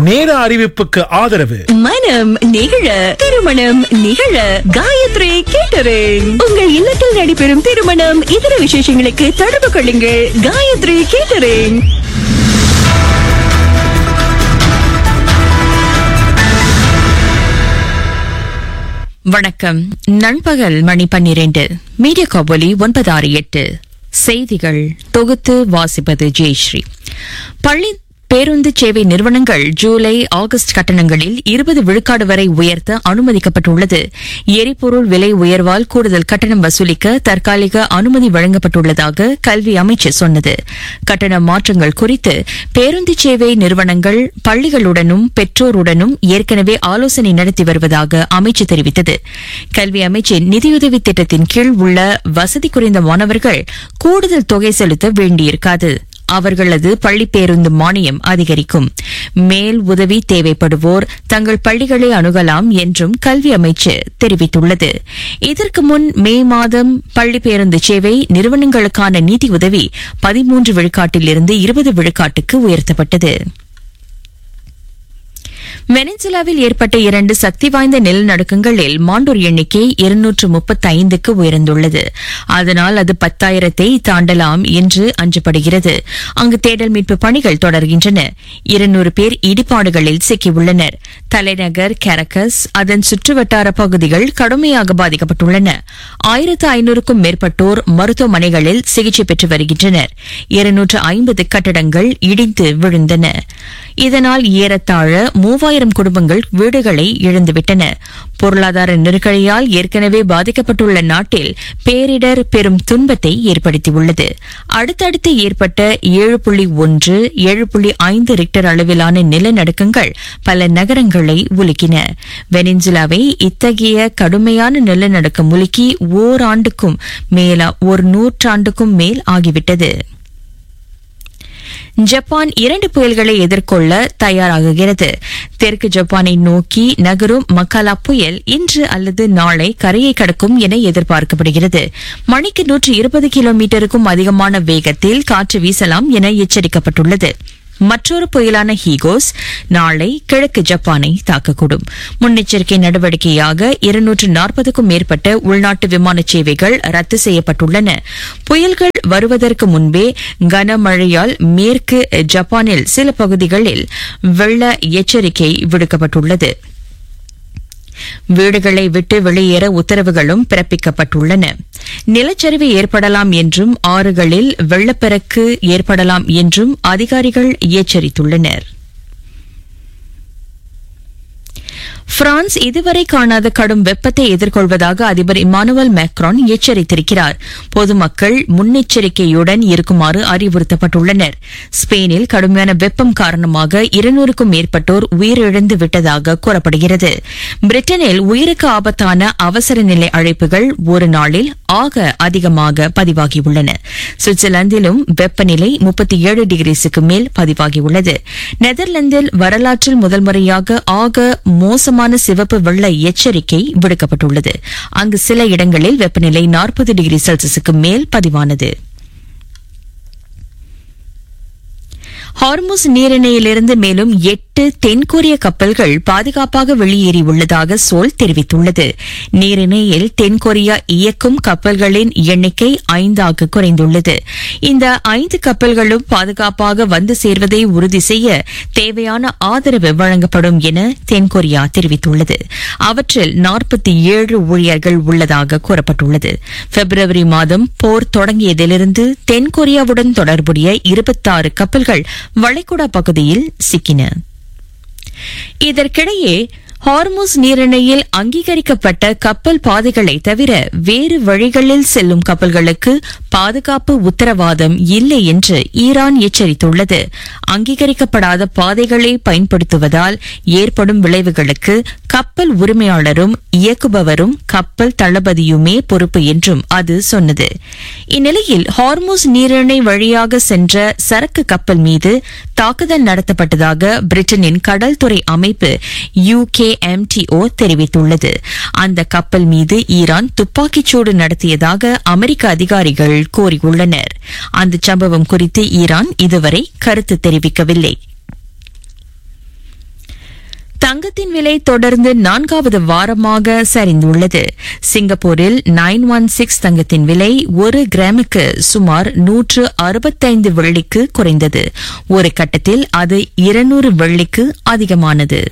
நேர அறிவிப்புக்கு ஆதரவு மனம் நிகழ திருமணம் நிகழ காயத்ரி கேட்டரிங் உங்கள் இல்லத்தில் நடைபெறும் திருமணம் இதர விசேஷங்களுக்கு தொடர்பு கொள்ளுங்கள் காயத்ரி கேட்டரிங் வணக்கம் நண்பகல் மணி பன்னிரண்டு மீடியா காபொலி ஒன்பது ஆறு எட்டு செய்திகள் தொகுத்து வாசிப்பது ஜெயஸ்ரீ பள்ளி பேருந்து சேவை நிறுவனங்கள் ஜூலை ஆகஸ்ட் கட்டணங்களில் இருபது விழுக்காடு வரை உயர்த்த அனுமதிக்கப்பட்டுள்ளது எரிபொருள் விலை உயர்வால் கூடுதல் கட்டணம் வசூலிக்க தற்காலிக அனுமதி வழங்கப்பட்டுள்ளதாக கல்வி அமைச்சு சொன்னது கட்டண மாற்றங்கள் குறித்து பேருந்து சேவை நிறுவனங்கள் பள்ளிகளுடனும் பெற்றோருடனும் ஏற்கனவே ஆலோசனை நடத்தி வருவதாக அமைச்சு தெரிவித்தது கல்வி அமைச்சின் நிதியுதவி திட்டத்தின் கீழ் உள்ள வசதி குறைந்த மாணவர்கள் கூடுதல் தொகை செலுத்த வேண்டியிருக்காது அவர்களது பள்ளி பேருந்து மானியம் அதிகரிக்கும் மேல் உதவி தேவைப்படுவோர் தங்கள் பள்ளிகளை அணுகலாம் என்றும் கல்வி அமைச்சு தெரிவித்துள்ளது இதற்கு முன் மே மாதம் பள்ளி பேருந்து சேவை நிறுவனங்களுக்கான நிதி உதவி பதிமூன்று விழுக்காட்டிலிருந்து இருபது விழுக்காட்டுக்கு உயர்த்தப்பட்டது வெனிசுலாவில் ஏற்பட்ட இரண்டு சக்தி வாய்ந்த நிலநடுக்கங்களில் மாண்டோர் எண்ணிக்கை இருநூற்று முப்பத்தைந்துக்கு உயர்ந்துள்ளது அதனால் அது பத்தாயிரத்தை தாண்டலாம் என்று அஞ்சப்படுகிறது அங்கு தேடல் மீட்பு பணிகள் தொடர்கின்றன இருநூறு பேர் இடிபாடுகளில் சிக்கியுள்ளனர் தலைநகர் கரகஸ் அதன் சுற்றுவட்டார பகுதிகள் கடுமையாக பாதிக்கப்பட்டுள்ளன ஆயிரத்து ஐநூறுக்கும் மேற்பட்டோர் மருத்துவமனைகளில் சிகிச்சை பெற்று வருகின்றனர் இருநூற்று ஐம்பது கட்டடங்கள் இடிந்து விழுந்தன இதனால் ஏறத்தாழ மூவாயிரம் குடும்பங்கள் வீடுகளை இழந்துவிட்டன பொருளாதார நெருக்கடியால் ஏற்கனவே பாதிக்கப்பட்டுள்ள நாட்டில் பேரிடர் பெரும் துன்பத்தை ஏற்படுத்தியுள்ளது அடுத்தடுத்து ஏற்பட்ட ஏழு புள்ளி ஒன்று ஏழு புள்ளி ஐந்து ரிக்டர் அளவிலான நிலநடுக்கங்கள் பல நகரங்களை உலுக்கின வெனின்சுலாவை இத்தகைய கடுமையான நிலநடுக்கம் உலுக்கி ஓராண்டுக்கும் மேலா ஒரு நூற்றாண்டுக்கும் மேல் ஆகிவிட்டது ஜப்பான் இரண்டு புயல்களை எதிர்கொள்ள தயாராகுகிறது தெற்கு ஜப்பானை நோக்கி நகரும் மக்கலா புயல் இன்று அல்லது நாளை கரையை கடக்கும் என எதிர்பார்க்கப்படுகிறது மணிக்கு நூற்று இருபது கிலோமீட்டருக்கும் அதிகமான வேகத்தில் காற்று வீசலாம் என எச்சரிக்கப்பட்டுள்ளது மற்றொரு புயலான ஹீகோஸ் நாளை கிழக்கு ஜப்பானை தாக்கக்கூடும் முன்னெச்சரிக்கை நடவடிக்கையாக இருநூற்று நாற்பதுக்கும் மேற்பட்ட உள்நாட்டு விமான சேவைகள் ரத்து செய்யப்பட்டுள்ளன புயல்கள் வருவதற்கு முன்பே கனமழையால் மேற்கு ஜப்பானில் சில பகுதிகளில் வெள்ள எச்சரிக்கை விடுக்கப்பட்டுள்ளது வீடுகளை விட்டு வெளியேற உத்தரவுகளும் பிறப்பிக்கப்பட்டுள்ளன நிலச்சரிவு ஏற்படலாம் என்றும் ஆறுகளில் வெள்ளப்பெருக்கு ஏற்படலாம் என்றும் அதிகாரிகள் எச்சரித்துள்ளனர் பிரான்ஸ் இதுவரை காணாத கடும் வெப்பத்தை எதிர்கொள்வதாக அதிபர் இமானுவல் மேக்ரான் எச்சரித்திருக்கிறார் பொதுமக்கள் முன்னெச்சரிக்கையுடன் இருக்குமாறு அறிவுறுத்தப்பட்டுள்ளனர் ஸ்பெயினில் கடுமையான வெப்பம் காரணமாக இருநூறுக்கும் மேற்பட்டோர் உயிரிழந்து விட்டதாக கூறப்படுகிறது பிரிட்டனில் உயிருக்கு ஆபத்தான அவசர நிலை அழைப்புகள் ஒரு நாளில் ஆக அதிகமாக பதிவாகியுள்ளன சுவிட்சர்லாந்திலும் வெப்பநிலை முப்பத்தி ஏழு டிகிரிஸுக்கு மேல் பதிவாகியுள்ளது நெதர்லாந்தில் வரலாற்றில் முதல் முறையாக ஆக மோசமான சிவப்பு வெள்ள எச்சரிக்கை விடுக்கப்பட்டுள்ளது அங்கு சில இடங்களில் வெப்பநிலை நாற்பது டிகிரி செல்சியஸுக்கு மேல் பதிவானது ஹார்முஸ் நீரிணையிலிருந்து மேலும் எட்டு தென்கொரிய கப்பல்கள் பாதுகாப்பாக வெளியேறியுள்ளதாக சோல் தெரிவித்துள்ளது நீரிணையில் தென்கொரியா இயக்கும் கப்பல்களின் எண்ணிக்கை ஐந்தாக குறைந்துள்ளது இந்த ஐந்து கப்பல்களும் பாதுகாப்பாக வந்து சேர்வதை உறுதி செய்ய தேவையான ஆதரவு வழங்கப்படும் என தென்கொரியா தெரிவித்துள்ளது அவற்றில் நாற்பத்தி ஏழு ஊழியர்கள் உள்ளதாக கூறப்பட்டுள்ளது பிப்ரவரி மாதம் போர் தொடங்கியதிலிருந்து தென்கொரியாவுடன் தொடர்புடைய இருபத்தாறு கப்பல்கள் வளைகுடா பகுதியில் சிக்கின இதற்கிடையே ஹார்முஸ் நீரிணையில் அங்கீகரிக்கப்பட்ட கப்பல் பாதைகளை தவிர வேறு வழிகளில் செல்லும் கப்பல்களுக்கு பாதுகாப்பு உத்தரவாதம் இல்லை என்று ஈரான் எச்சரித்துள்ளது அங்கீகரிக்கப்படாத பாதைகளை பயன்படுத்துவதால் ஏற்படும் விளைவுகளுக்கு கப்பல் உரிமையாளரும் இயக்குபவரும் கப்பல் தளபதியுமே பொறுப்பு என்றும் அது சொன்னது இந்நிலையில் ஹார்முஸ் நீரிணை வழியாக சென்ற சரக்கு கப்பல் மீது தாக்குதல் நடத்தப்பட்டதாக பிரிட்டனின் கடல்துறை அமைப்பு யுகேஎம்டிஓ தெரிவித்துள்ளது அந்த கப்பல் மீது ஈரான் துப்பாக்கிச்சூடு நடத்தியதாக அமெரிக்க அதிகாரிகள் கூறியுள்ளனர் அந்த சம்பவம் குறித்து ஈரான் இதுவரை கருத்து தெரிவிக்கவில்லை தங்கத்தின் விலை தொடர்ந்து நான்காவது வாரமாக சரிந்துள்ளது சிங்கப்பூரில் நைன் ஒன் சிக்ஸ் தங்கத்தின் விலை ஒரு கிராமுக்கு சுமார் நூற்று அறுபத்தைந்து வெள்ளிக்கு குறைந்தது ஒரு கட்டத்தில் அது இருநூறு வெள்ளிக்கு அதிகமானது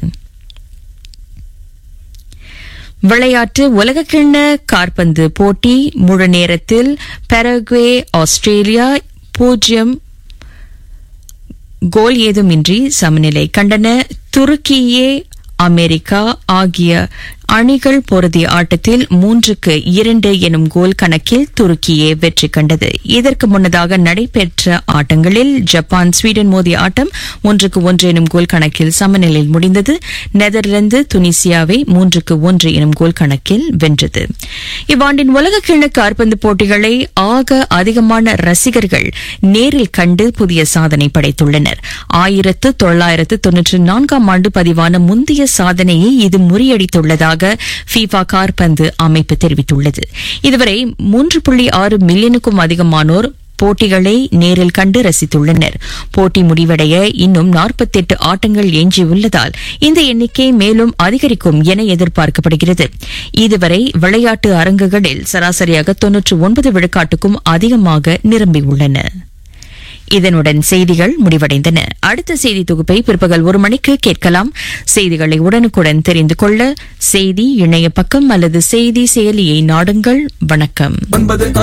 விளையாட்டு உலகக்கிண்ண காற்பந்து போட்டி முழு நேரத்தில் பெரகுவே ஆஸ்திரேலியா பூஜ்ஜியம் கோல் ஏதுமின்றி சமநிலை கண்டன துருக்கியே அமெரிக்கா ஆகிய அணிகள் பொருதிய ஆட்டத்தில் மூன்றுக்கு இரண்டு எனும் கோல் கணக்கில் துருக்கியே வெற்றி கண்டது இதற்கு முன்னதாக நடைபெற்ற ஆட்டங்களில் ஜப்பான் ஸ்வீடன் மோதிய ஆட்டம் ஒன்றுக்கு ஒன்று எனும் கோல் கணக்கில் சமநிலையில் முடிந்தது நெதர்லாந்து துனிசியாவை மூன்றுக்கு ஒன்று எனும் கோல் கணக்கில் வென்றது இவ்வாண்டின் உலக கிண்ண காற்பந்து போட்டிகளை ஆக அதிகமான ரசிகர்கள் நேரில் கண்டு புதிய சாதனை படைத்துள்ளனர் ஆயிரத்து தொள்ளாயிரத்து தொன்னூற்று நான்காம் ஆண்டு பதிவான முந்தைய சாதனையை இது முறியடித்துள்ளதாக ஃபீஃபா காற்பந்து அமைப்பு தெரிவித்துள்ளது இதுவரை மூன்று புள்ளி ஆறு மில்லியனுக்கும் அதிகமானோர் போட்டிகளை நேரில் கண்டு ரசித்துள்ளனர் போட்டி முடிவடைய இன்னும் நாற்பத்தெட்டு ஆட்டங்கள் எஞ்சியுள்ளதால் இந்த எண்ணிக்கை மேலும் அதிகரிக்கும் என எதிர்பார்க்கப்படுகிறது இதுவரை விளையாட்டு அரங்குகளில் சராசரியாக தொன்னூற்று ஒன்பது விழுக்காட்டுக்கும் அதிகமாக நிரம்பியுள்ளன இதனுடன் செய்திகள் முடிவடைந்தன அடுத்த செய்தி தொகுப்பை பிற்பகல் ஒரு மணிக்கு கேட்கலாம் செய்திகளை உடனுக்குடன் தெரிந்து கொள்ள செய்தி இணைய பக்கம் அல்லது செய்தி செயலியை நாடுங்கள் வணக்கம்